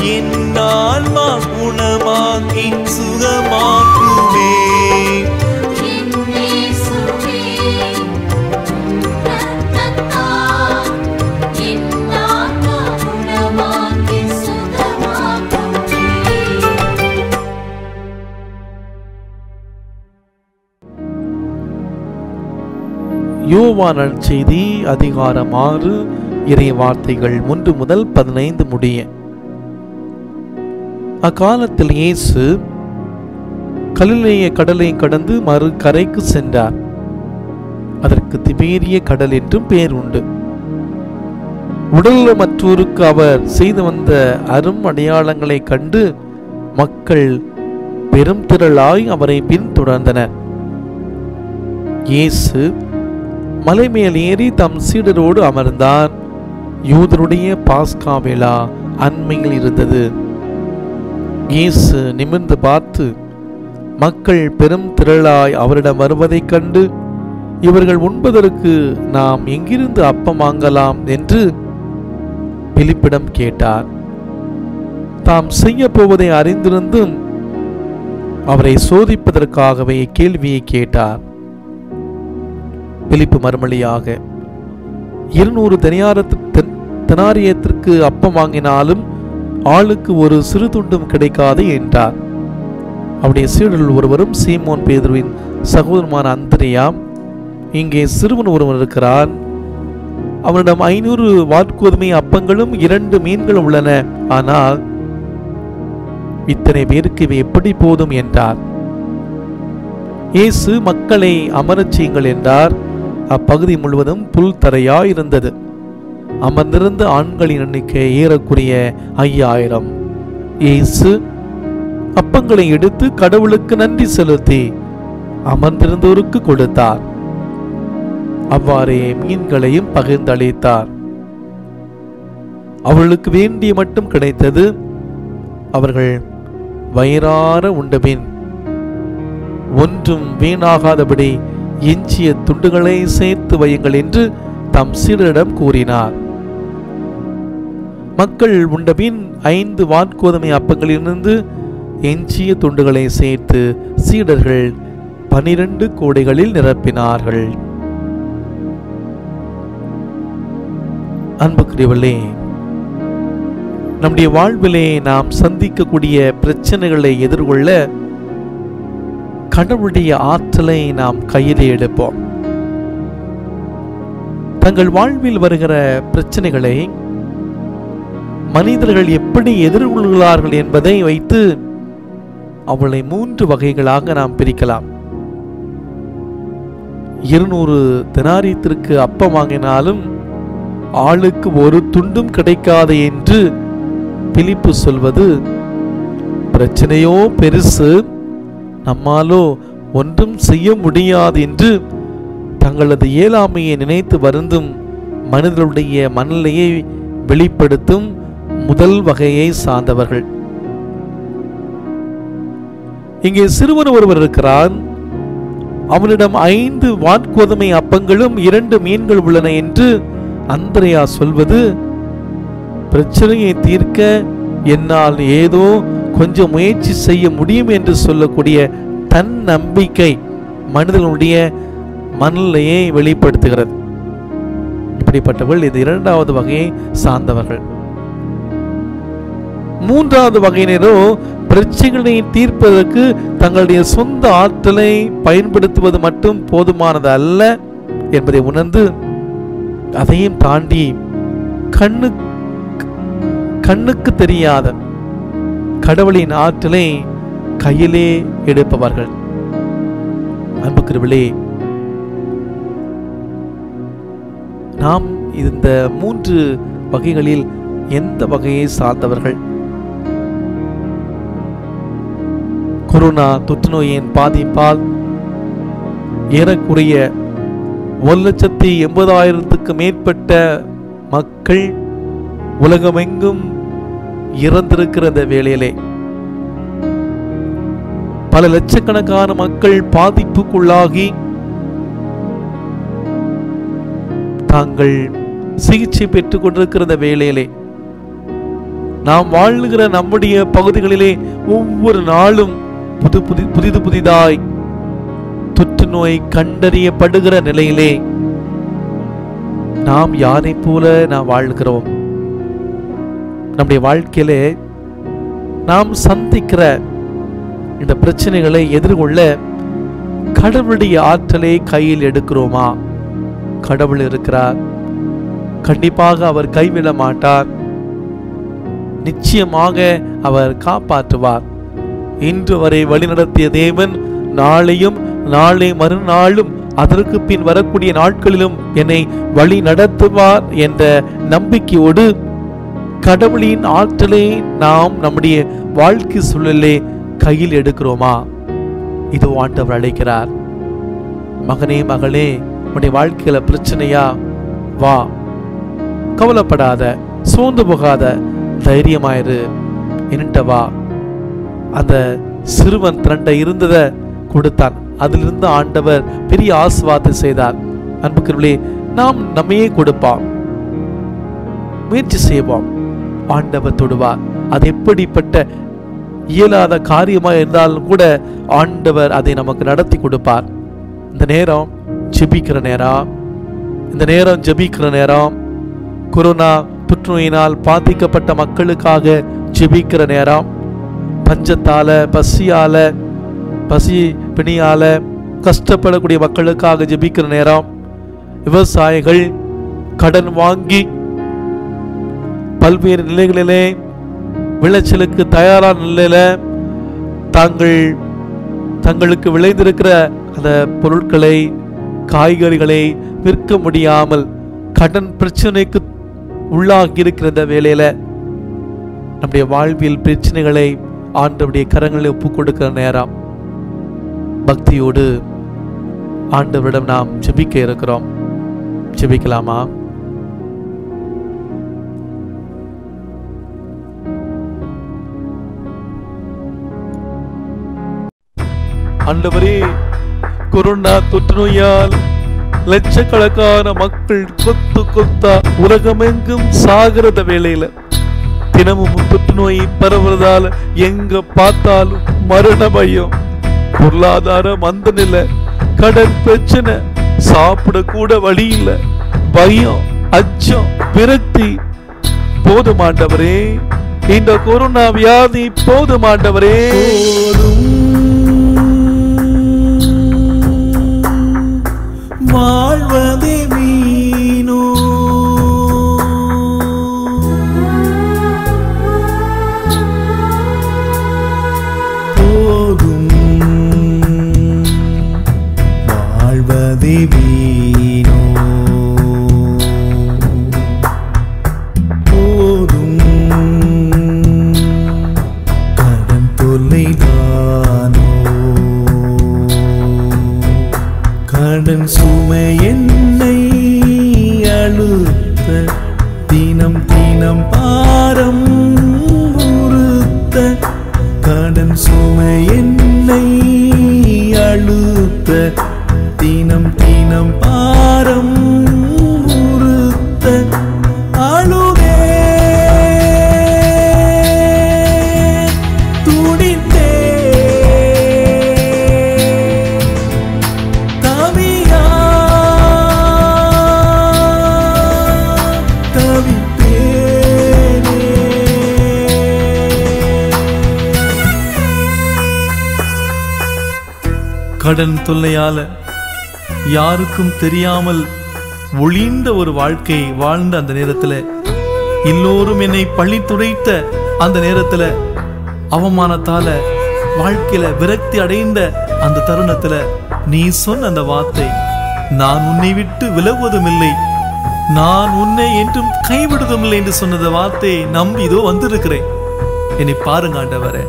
என் ஆன்மா குணமாக்கி சுகமாக்குமே யோவான் செய்தி அதிகாரம் ஆறு இறை வார்த்தைகள் ஒன்று முதல் பதினைந்து முடிய அக்காலத்தில் இயேசு கலிலேய கடலை கடந்து மறு கரைக்கு சென்றார் அதற்கு திபேரிய கடல் என்றும் பெயர் உண்டு உடல்ல மற்றோருக்கு அவர் செய்து வந்த அரும் அடையாளங்களை கண்டு மக்கள் பெரும் திரளாய் அவரை பின்தொடர்ந்தனர் இயேசு மலை மேல் ஏறி தம் சீடரோடு அமர்ந்தார் யூதருடைய பாஸ்கா விழா அண்மையில் இருந்தது இயேசு நிமிர்ந்து பார்த்து மக்கள் பெரும் திரளாய் அவரிடம் வருவதைக் கண்டு இவர்கள் உண்பதற்கு நாம் எங்கிருந்து அப்பம் வாங்கலாம் என்று பிலிப்பிடம் கேட்டார் தாம் செய்ய போவதை அறிந்திருந்தும் அவரை சோதிப்பதற்காகவே கேள்வியை கேட்டார் பிலிப்பு மறுமொழியாக இருநூறு தெனியாரத்து தெனாரியத்திற்கு அப்பம் வாங்கினாலும் ஆளுக்கு ஒரு சிறு துண்டும் கிடைக்காது என்றார் அவருடைய சீடர்கள் ஒருவரும் சீமோன் பேதுருவின் சகோதரமான அந்திரியா இங்கே சிறுவன் ஒருவன் இருக்கிறான் அவனிடம் ஐநூறு வாட்கோதுமை அப்பங்களும் இரண்டு மீன்கள் உள்ளன ஆனால் இத்தனை பேருக்கு இவை எப்படி போதும் என்றார் இயேசு மக்களை அமரச் செய்யுங்கள் என்றார் அப்பகுதி முழுவதும் புல் தரையாய் இருந்தது அமர்ந்திருந்த ஆண்களின் எண்ணிக்கை ஏறக்குறைய ஐயாயிரம் இயேசு அப்பங்களை எடுத்து கடவுளுக்கு நன்றி செலுத்தி அமர்ந்திருந்தோருக்கு கொடுத்தார் அவ்வாறே மீன்களையும் பகிர்ந்து அளித்தார் அவர்களுக்கு வேண்டிய மட்டும் கிடைத்தது அவர்கள் வயிறார உண்டபின் ஒன்றும் வீணாகாதபடி எஞ்சிய துண்டுகளை சேர்த்து வையுங்கள் என்று தம் சீடரிடம் கூறினார் மக்கள் உண்டபின் ஐந்து வான்கோதுமை அப்பங்களிலிருந்து எஞ்சிய துண்டுகளை சேர்த்து சீடர்கள் பனிரெண்டு கோடைகளில் நிரப்பினார்கள் அன்புக்குரியவர்களே நம்முடைய வாழ்விலே நாம் சந்திக்கக்கூடிய பிரச்சனைகளை எதிர்கொள்ள கடவுளுடைய ஆற்றலை நாம் கையிலே எடுப்போம் தங்கள் வாழ்வில் வருகிற பிரச்சனைகளை மனிதர்கள் எப்படி எதிர்கொள்கிறார்கள் என்பதை வைத்து அவளை மூன்று வகைகளாக நாம் பிரிக்கலாம் இருநூறு தினாரியத்திற்கு அப்பம் வாங்கினாலும் ஆளுக்கு ஒரு துண்டும் கிடைக்காது என்று பிலிப்பு சொல்வது பிரச்சனையோ பெருசு நம்மாலோ ஒன்றும் செய்ய முடியாது என்று தங்களது இயலாமையை நினைத்து வருந்தும் மனிதர்களுடைய மனநிலையை வெளிப்படுத்தும் முதல் வகையை சார்ந்தவர்கள் இங்கே சிறுவன் ஒருவர் இருக்கிறான் அவனிடம் ஐந்து வான்கோதுமை அப்பங்களும் இரண்டு மீன்கள் உள்ளன என்று அந்திரையா சொல்வது பிரச்சனையை தீர்க்க என்னால் ஏதோ கொஞ்சம் முயற்சி செய்ய முடியும் என்று சொல்லக்கூடிய தன் நம்பிக்கை மனிதனுடைய மனநிலையை வெளிப்படுத்துகிறது இப்படிப்பட்டவர்கள் இது இரண்டாவது வகையை சார்ந்தவர்கள் மூன்றாவது வகையினரோ பிரச்சனைகளை தீர்ப்பதற்கு தங்களுடைய சொந்த ஆற்றலை பயன்படுத்துவது மட்டும் போதுமானது அல்ல என்பதை உணர்ந்து அதையும் தாண்டி கண்ணு கண்ணுக்கு தெரியாத கடவுளின் ஆற்றலை கையிலே எடுப்பவர்கள் அன்புக்குரியவர்களே நாம் இந்த மூன்று வகைகளில் எந்த வகையை சார்ந்தவர்கள் கொரோனா தொற்று நோயின் பாதிப்பால் ஏறக்குறைய ஒரு லட்சத்தி எண்பதாயிரத்துக்கு மேற்பட்ட மக்கள் உலகமெங்கும் இறந்திருக்கிற இந்த வேளையிலே பல லட்சக்கணக்கான மக்கள் பாதிப்புக்குள்ளாகி தாங்கள் சிகிச்சை பெற்றுக் கொண்டிருக்கிற இந்த வேளையிலே நாம் வாழுகிற நம்முடைய பகுதிகளிலே ஒவ்வொரு நாளும் புது புதி புதிது புதிதாய் தொற்று நோய் கண்டறியப்படுகிற நிலையிலே நாம் யாரைப் போல நாம் வாழ்கிறோம் நம்முடைய வாழ்க்கையிலே நாம் சந்திக்கிற இந்த பிரச்சனைகளை எதிர்கொள்ள கடவுளுடைய ஆற்றலை கையில் எடுக்கிறோமா கடவுள் இருக்கிறார் கண்டிப்பாக அவர் கைவிட மாட்டார் நிச்சயமாக அவர் காப்பாற்றுவார் இன்று வரை வழிநடத்திய தேவன் நாளையும் நாளை மறுநாளும் அதற்கு பின் வரக்கூடிய நாட்களிலும் என்னை வழி நடத்துவார் என்ற நம்பிக்கையோடு கடவுளின் ஆற்றலை நாம் நம்முடைய வாழ்க்கை சூழலே கையில் எடுக்கிறோமா இது ஆண்டவர் அழைக்கிறார் மகனே மகளே உன்னுடைய வாழ்க்கையில பிரச்சனையா வா கவலைப்படாத சோர்ந்து போகாத தைரியமாயிரு என்னட்ட வா அந்த சிறுவன் தன்ட்ட இருந்ததை கொடுத்தான் அதிலிருந்து ஆண்டவர் பெரிய ஆசுவாதத்தை செய்தார் அன்புக்குள்ளே நாம் நம்மையே கொடுப்பான் முயற்சி செய்வோம் ஆண்டவர் தொடுவார் அது எப்படிப்பட்ட இயலாத காரியமா இருந்தாலும் கூட ஆண்டவர் அதை நமக்கு நடத்தி கொடுப்பார் இந்த நேரம் ஜெபிக்கிற நேரம் இந்த நேரம் ஜெபிக்கிற நேரம் கொரோனா புற்றுநோயினால் பாதிக்கப்பட்ட மக்களுக்காக ஜெபிக்கிற நேரம் பஞ்சத்தால பசியால பசி பிணியால கஷ்டப்படக்கூடிய மக்களுக்காக ஜெபிக்கிற நேரம் விவசாயிகள் கடன் வாங்கி பல்வேறு நிலைகளிலே விளைச்சலுக்கு தயாரான நிலையில தாங்கள் தங்களுக்கு விளைந்திருக்கிற அந்த பொருட்களை காய்கறிகளை விற்க முடியாமல் கடன் பிரச்சனைக்கு உள்ளாகி இருக்கிற இந்த வேலையில நம்முடைய வாழ்வியல் பிரச்சனைகளை ஆண்டவருடைய கரங்களில் ஒப்பு கொடுக்கிற நேரம் பக்தியோடு ஆண்டவரிடம் நாம் ஜெபிக்க இருக்கிறோம் ஜெபிக்கலாமா ஆண்டவரே கொரோனா தொற்று நோயால் லட்சக்கணக்கான மக்கள் கொத்து கொத்தா உலகமெங்கும் சாகிறத வேளையில தினமும் தொற்று நோய் பரவுறதால எங்க பார்த்தாலும் மரண பயம் பொருளாதார மந்த நிலை கடன் பிரச்சனை சாப்பிட கூட வழி இல்ல பயம் அச்சம் விரக்தி போதுமாண்டவரே இந்த கொரோனா வியாதி போதுமாண்டவரே வாழ்வதே வீணோ போதும் வாழ்வதே வீணோ போதும் கடன் தொல்லைதானோ கடன் சுமை என்னை அழுத்த தினம் தினம் பாரம் உறுத்த கடன் சுமை என்னை அழுத்த தினம் தினம் பாரம் உறுத்த அழுதே துடித்தே தவியா தவித்தேனே கடன் தொல்லையால யாருக்கும் தெரியாமல் ஒளிந்த ஒரு வாழ்க்கை வாழ்ந்த அந்த நேரத்துல எல்லோரும் என்னை பழி துடைத்த அந்த நேரத்துல அவமானத்தால வாழ்க்கையில விரக்தி அடைந்த அந்த தருணத்துல நீ சொன்ன அந்த வார்த்தை நான் உன்னை விட்டு விலகுவதும் இல்லை நான் உன்னை என்றும் கைவிடுவதும் இல்லை என்று சொன்னத வார்த்தையை நம்பி இதோ வந்திருக்கிறேன் என்னை பாருங்க ஆண்டவரே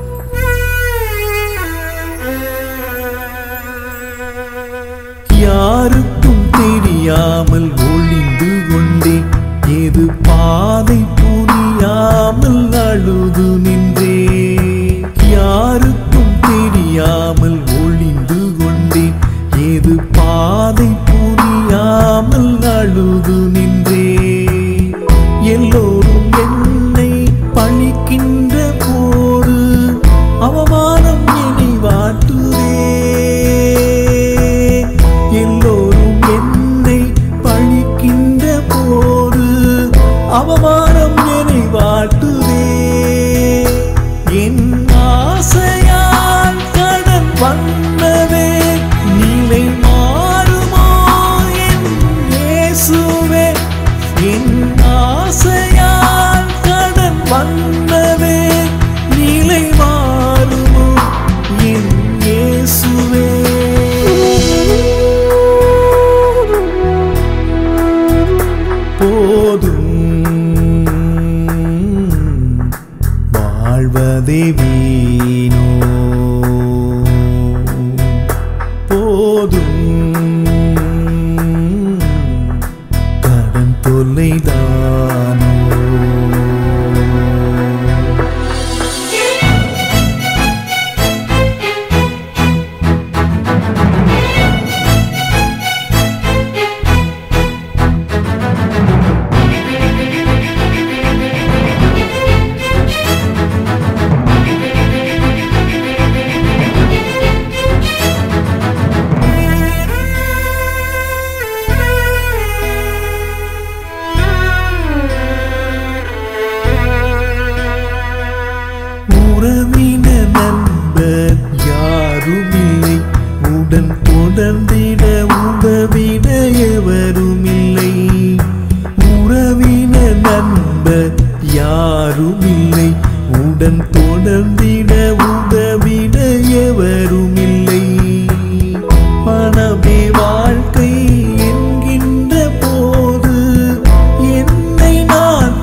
யாருக்கும் தெரியாமல் ஒளிந்து கொண்டேன் எது பாதை புரியாமல் அழுது நின்றே யாருக்கும் தெரியாமல் ஒளிந்து கொண்டேன் எது பாதை புரியாமல் அழுது நின்றே எல்லோரும் என்னை பழிக்க சொன்னதே நிலை மாறுமோ என் இயேசுவே போதும் வாழ்வதே வீணோ போதும் கடன் தொல்லைதானோ உறவின நண்பர் யாருமில்லை உடன் தொடர்ந்திட உதவிட எவருமில்லை உறவின நண்பர் யாருமில்லை உடன் தொடர்ந்திட உதவிட எவருமில்லை பணமே வாழ்க்கை என்கின்ற போது என்னை நான்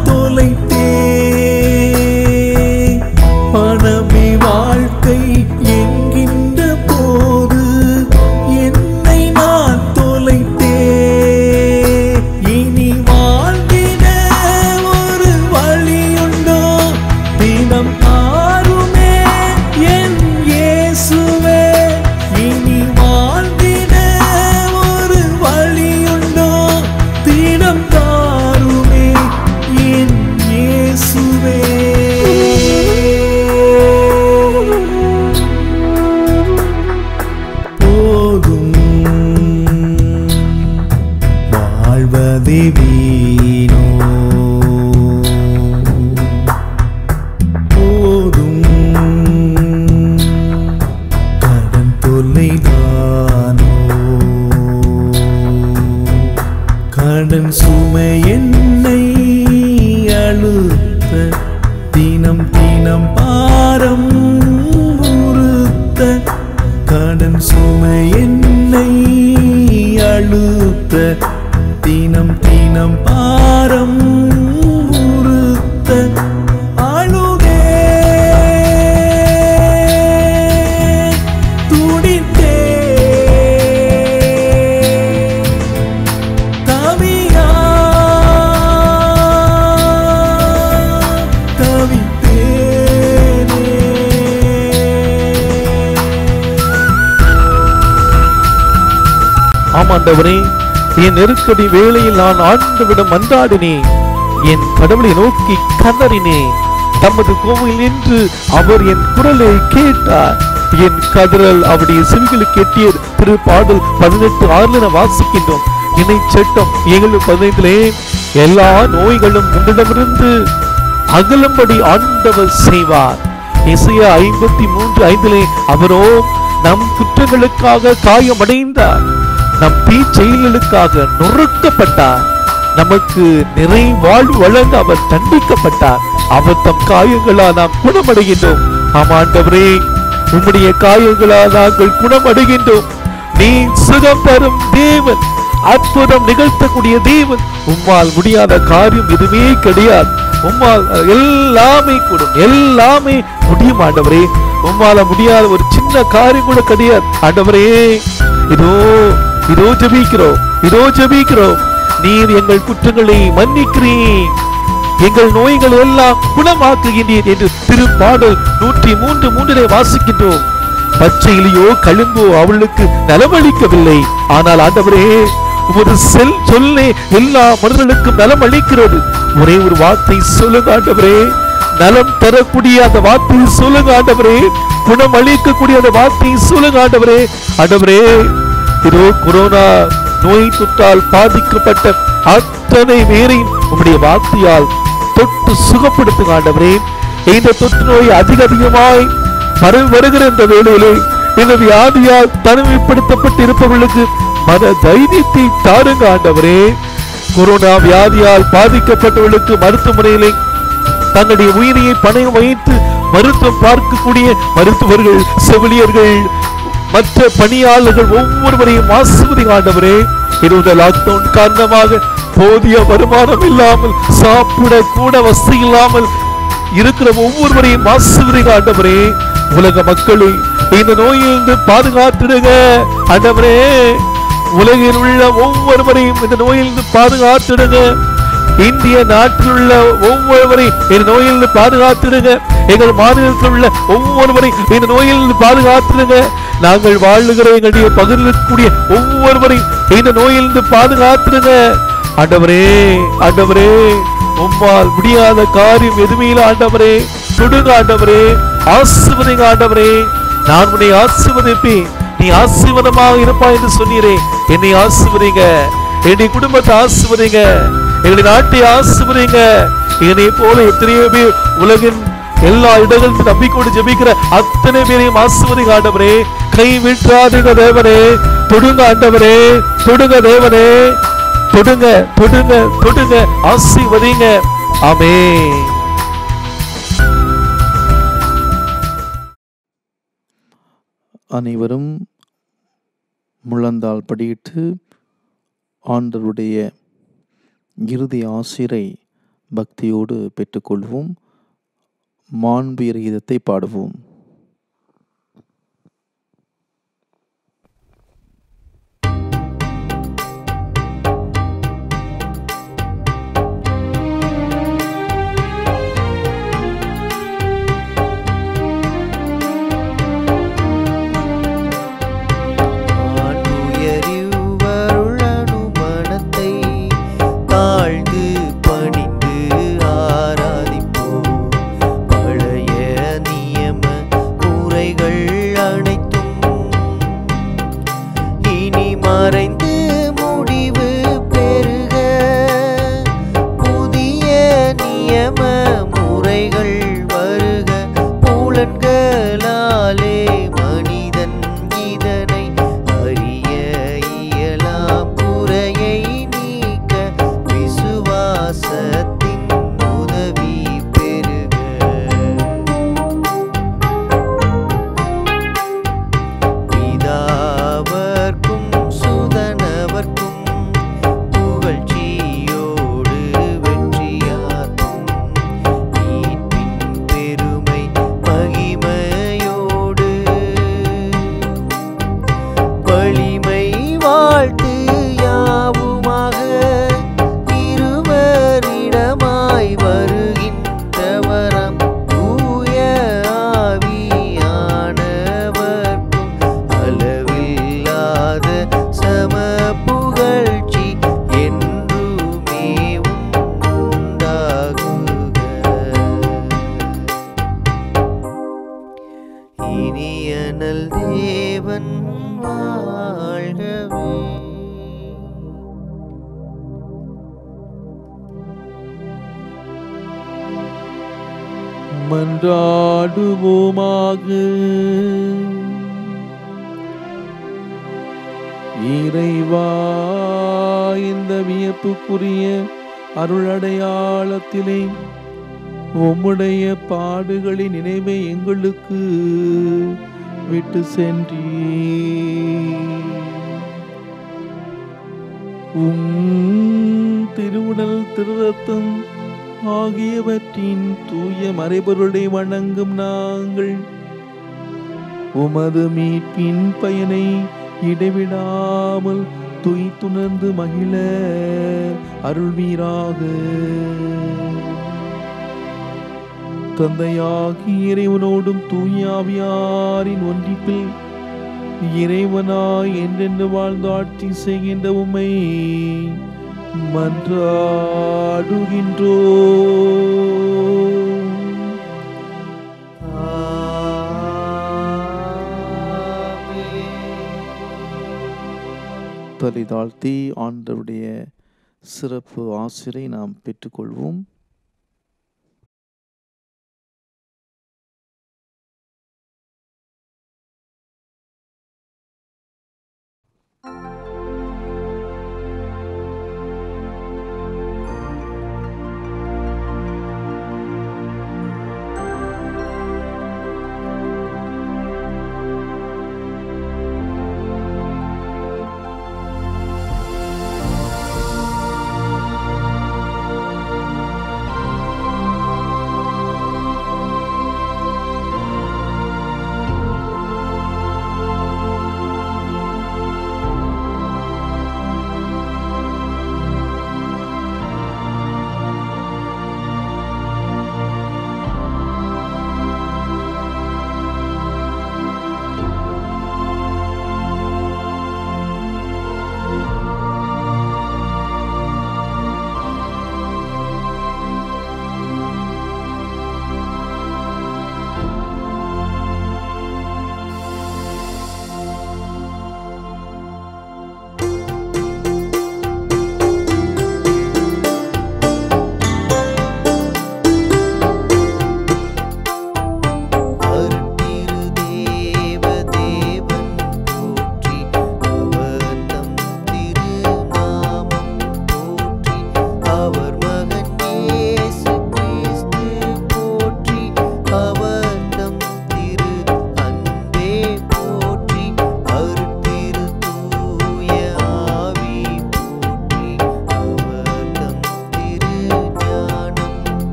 தொலைத்தேன் பணமே வாழ்க்கை என்கின்ற போது என்னை நான் தொலைத்தேன் இனி வாழ்ந்திட ஒரு வழியுண்டோ தினம் ஆறுமே என் இயேசுவே இனி வாழ்ந்திட ஒரு வழியுண்டோ தினம் தாருமே என் இயேசுவே போதும் வாழ்வதே வீணோ போதும் கடன் தொல்லைதானோ கடன் சுமை என்னை அழுத்த தினம் தினம் பாரம் உறுத்த கடன் சுமை என்னை அழுத்த தினம் தினம் பாரம் உறுத்த அழுதே துடித்தே தவியா தவித்தேனே ஆமாண்டவரே என் நெருக்கடி வேளையில் நான் ஆண்டவிடம் மன்றாடினேன் என் கடவுளை நோக்கி கதறினேன் தமது கோவில் நின்று அவர் என் குரலை கேட்டார் என் கதறல் அவருடைய செவிகளுக்கு எட்டிய திரு பாடல் பதினெட்டு ஆறுல வாசிக்கின்றோம் இணை சட்டம் ஏழு பதினைந்திலே எல்லா நோய்களும் உங்களிடமிருந்து அகலும்படி ஆண்டவர் செய்வார் இசையா ஐம்பத்தி மூன்று ஐந்திலே அவரோ நம் குற்றங்களுக்காக காயமடைந்தார் நம் தீச்செயல்களுக்காக நொறுக்கப்பட்டார் நமக்கு நிறை வாழ்வு வழங்க அவர் தண்டிக்கப்பட்டார் அவர் தம் காயங்களால் நாம் குணமடைகின்றோம் ஆமாண்டவரே உம்முடைய காயங்களால் நாங்கள் குணமடைகின்றோம் நீ சுகம் தரும் தேவன் அற்புதம் நிகழ்த்தக்கூடிய தேவன் உம்மால் முடியாத காரியம் எதுவுமே கிடையாது உம்மால் எல்லாமே கூடும் எல்லாமே முடியும் ஆண்டவரே உம்மால முடியாத ஒரு சின்ன காரியம் கூட கிடையாது ஆண்டவரே இதோ இதோ ஜெபிக்கிறோம் இதோ ஜெபிக்கிறோம் நீர் எங்கள் குற்றங்களை மன்னிக்கிறீர் எங்கள் நோய்கள் எல்லாம் குணமாக்குகின்றீர் என்று திருப்பாடல் நூற்றி மூன்று மூன்றிலே வாசிக்கின்றோம் பச்சையிலேயோ கழும்போ அவளுக்கு நலமளிக்கவில்லை ஆனால் ஆண்டவரே உமது செல் சொல்லே எல்லா மனிதர்களுக்கும் நலம் அளிக்கிறது ஒரே ஒரு வார்த்தை சொல்லுங்க ஆண்டவரே நலம் தரக்கூடிய அந்த வார்த்தையை சொல்லுங்க ஆண்டவரே குணம் அளிக்கக்கூடிய அந்த வார்த்தையை சொல்லுங்க ஆண்டவரே ஆண்டவரே இதோ கொரோனா நோய் தொற்றால் பாதிக்கப்பட்ட அத்தனை பேரையும் உம்முடைய வார்த்தையால் தொட்டு சுகப்படுத்துங்க ஆண்டவரே இந்த தொற்று நோய் அதிக அதிகமாய் பரவி வருகிற இந்த வேளையிலே இந்த வியாதியால் தனிமைப்படுத்தப்பட்டு இருப்பவர்களுக்கு மன தைரியத்தை தாருங்க ஆண்டவரே கொரோனா வியாதியால் பாதிக்கப்பட்டவர்களுக்கு மருத்துவமனையிலே தங்களுடைய உயிரையை பணயம் வைத்து மருத்துவம் பார்க்கக்கூடிய மருத்துவர்கள் செவிலியர்கள் மற்ற பணியாளர்கள் ஒவ்வொருவரையும் ஆசிர்வதி ஆண்டவரே இருந்த லாக்டவுன் காரணமாக போதிய வருமானம் இல்லாமல் சாப்பிட கூட வசதி இல்லாமல் இருக்கிற ஒவ்வொருவரையும் ஆசிர்வதி ஆண்டவரே உலக மக்களை இந்த நோயிலிருந்து பாதுகாத்திடுங்க ஆண்டவரே உலகில் உள்ள ஒவ்வொருவரையும் இந்த நோயிலிருந்து பாதுகாத்திடுங்க இந்திய நாட்டில் உள்ள ஒவ்வொருவரையும் இந்த நோயிலிருந்து பாதுகாத்திடுங்க எங்கள் மாநிலத்தில் உள்ள ஒவ்வொருவரையும் இந்த நோயிலிருந்து பாதுகாத்திடுங்க நாங்கள் வாழுகிற எங்களுடைய பகுதியில் இருக்கக்கூடிய ஒவ்வொருவரையும் இந்த நோயிலிருந்து பாதுகாத்திடுங்க ஆண்டவரே ஆண்டவரே உம்மால் முடியாத காரியம் எதுவுமே இல்லை ஆண்டவரே தொடுங்க ஆண்டவரே ஆசிர்வதிங்க ஆண்டவரே நான் உன்னை ஆசிர்வதிப்பேன் நீ ஆசீர்வாதமாக இருப்பாய் என்று சொன்னீரே என்னை ஆசிர்வதிங்க என்னுடைய குடும்பத்தை ஆசிர்வதிங்க எங்களுடைய நாட்டை ஆசிர்வதிங்க என்னை போல எத்தனையோ பேர் உலகின் எல்லா இடங்களிலும் நம்பிக்கோடு ஜெபிக்கிற அத்தனை பேரையும் ஆசிர்வதிங்க ஆண்டவரே கை விட்டாதுங்க தேவனே தொடுங்க ஆண்டவரே தொடுங்க தேவனே தொடுங்க தொடுங்க தொடுங்க ஆசீர்வதிங்க ஆமென் அனைவரும் முழந்தால் படியிட்டு ஆண்டவருடைய இறுதி ஆசிரை பக்தியோடு பெற்றுக்கொள்வோம் மாண்பு கீதத்தை பாடுவோம் ஆண்டுயரிவருளனு மனத்தை தாழ்ந்து பணிந்து ஆராதிப்போம் பழைய நியம முறைகள் அனைத்தும் இனி மறைந்து முடிவு பெறுக புதிய நியம முறைகள் வருக புலன்களாலே மனிதன் இதனை அறிய இயலாம் குறையை நீக்க விசுவாசத்தின் உதவி பெறுக பிதாவர்க்கும் சுதனவர்க்கும் புகழ்ச்சியோடு வெற்றியாக்கும் மீட்பின் பெருமை மகிமையோடு வலிமை வாழ்த்து யாவுமாக இருவரிடமாய் வருகின்றவரம் தூய ஆவியானவர்க்கும் அளவில்லாத சம புகழ்ச்சி என்றுமே உண்டாகுக இனியனல் தேவன் வாழ்கவே மன்றாடுவோமாக இறைவா இந்த வியப்புக்குரிய அருளடையாளத்திலே உம்முடைய பாடுகளின் நினைவை எங்களுக்கு விட்டு சென்றீ உம் திருவுடல் திருரத்தம் ஆகியவற்றின் தூய மறைபொருளை வணங்கும் நாங்கள் உமது மீட்பின் பயனை இடைவிடாமல் துய்த்துணர்ந்து மகிழ அருள்வீராக தந்தையாகி இறைவனோடும் தூயாவியாரின் ஒன்றிப்பில் இறைவனாய் என்றென்று வாழ்ந்து ஆட்சி செய்கின்ற உம்மை மன்றாடுகின்றோம் தலை தாழ்த்தி ஆண்டவருடைய சிறப்பு ஆசிரை நாம் பெற்றுக்கொள்வோம்